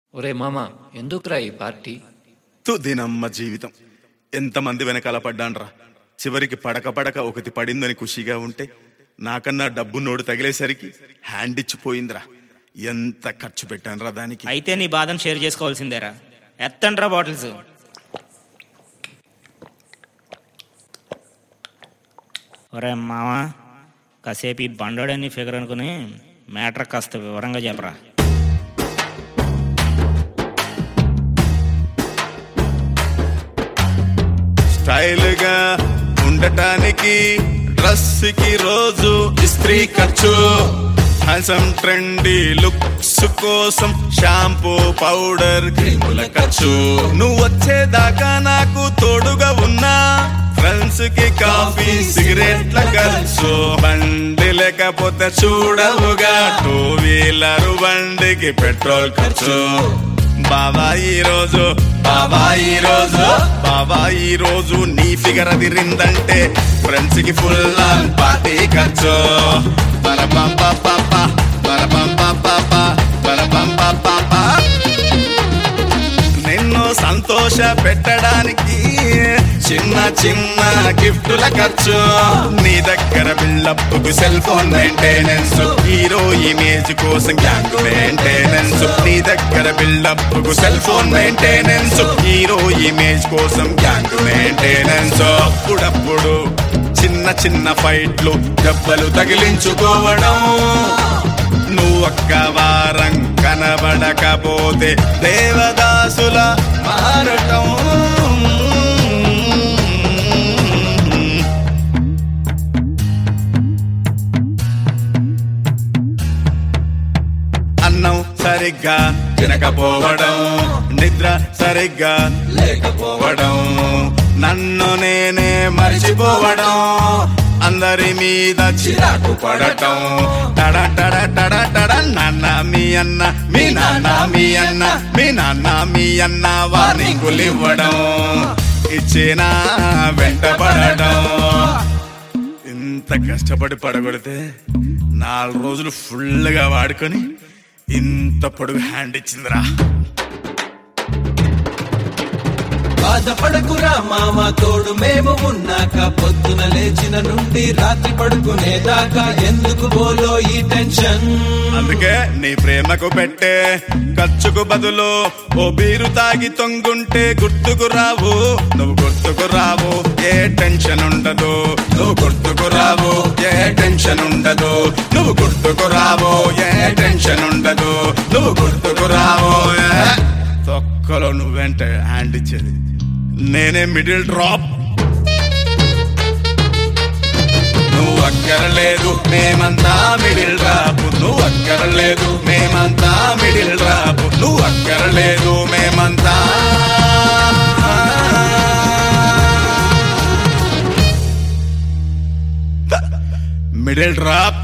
ఒరే మామ ఎందుకురా ఈ పార్టీ తు దినమ్మ జీవితం ఎంతమంది వెనకాల పడ్డాన్రా చివరికి పడక పడక ఒకటి పడిందని ఖుషిగా ఉంటే నాకన్నా డబ్బు నోడు తగిలేసరికి హ్యాండ్ ఇచ్చిపోయిందిరా ఎంత ఖర్చు పెట్టానురా దానికి అయితే నీ బాధను షేర్ చేసుకోవాల్సిందేరా ఎత్తండ్రా బాటిల్స్ ఒరే మామ కాసేపు ఈ బండోడని ఫిగర్ అనుకుని మ్యాటర్ కాస్త వివరంగా చెప్పరా స్టైల్ గా ఉండటానికి డ్రెస్ కి రోజు ఇస్త్రీ ఖర్చు హ్యాండ్సమ్ ట్రెండీ లుక్స్ కోసం షాంపూ పౌడర్ క్రీముల ఖర్చు నువ్వు వచ్చేదాకా నాకు తోడుగా ఉన్నా ఫ్రెండ్స్ కి కాఫీ సిగరెట్ల ఖర్చు బండి లేకపోతే చూడవుగా టూ వీలర్ బండికి పెట్రోల్ ఖర్చు బాబా ఈ రోజు బాబా ఈ రోజు బాబా ఈ రోజు నీ ఫిగర్ అదిరిందంటే ఫ్రెండ్స్ కి ఫుల్ ఆన్ పార్టీ ఖర్చు పరపం పాప పరపం పాప పరపం పాప నిన్ను సంతోష పెట్టడానికి చిన్న చిన్న గిఫ్టుల ఖర్చు నీ దగ్గర బిల్డప్కు cell phone maintenance hero image కోసం గ్యాంగ్ మెయింటెనెన్స్ నీ దగ్గర బిల్డప్కు cell phone maintenance hero image కోసం గ్యాంగ్ మెయింటెనెన్స్ అప్పుడప్పుడు చిన్న చిన్న ఫైట్లు దెబ్బలు తగిలించుకోవడం నువ్వు ఒక్క వారం కనబడకపోతే దేవదాసుల మారటం అన్నం సరిగ్గా తినకపోవడం నిద్ర సరిగ్గా లేకపోవడం నన్ను నేనే మర్చిపోవడం అందరి మీద చిరాకు పడటం టడ టడ టడ టడ నాన్న మీ అన్న మీ నాన్న మీ అన్న మీ నాన్న మీ అన్న వార్నింగులు ఇవ్వడం ఇచ్చిన వెంటపడటం ఇంత కష్టపడి పడగొడితే నాలుగు రోజులు ఫుల్గా వాడుకొని ఇంత పొడుగు హ్యాండ్ ఇచ్చిందిరా బాధపడకురా మామ తోడు మేము ఉన్నాక పొద్దున లేచిన నుండి రాత్రి పడుకునేదాకా ఎందుకు బోలో ఈ టెన్షన్ అందుకే నీ ప్రేమకు పెట్టే ఖర్చుకు బదులు ఓ బీరు తాగి తొంగుంటే గుర్తుకు రావు నువ్వు గుర్తుకు రావు ఏ టెన్షన్ ఉండదు నువ్వు గుర్తుకు రావు ఏ టెన్షన్ ఉండదు నువ్వు గుర్తుకు రావు ఏ టెన్షన్ ఉండదు నువ్వు గుర్తుకు రావు ఏ తొక్కలో నువ్వెంటే హ్యాండ్ ఇచ్చేది నేనే మిడిల్ డ్రాప్ నువ్వు అక్కరలేదు మేమంతా మిడిల్ రాపు నువ్వు అక్కరలేదు మేమంతా మిడిల్ రాపు నువ్వు అక్కరలేదు మేమంతా మిడిల్ డ్రాప్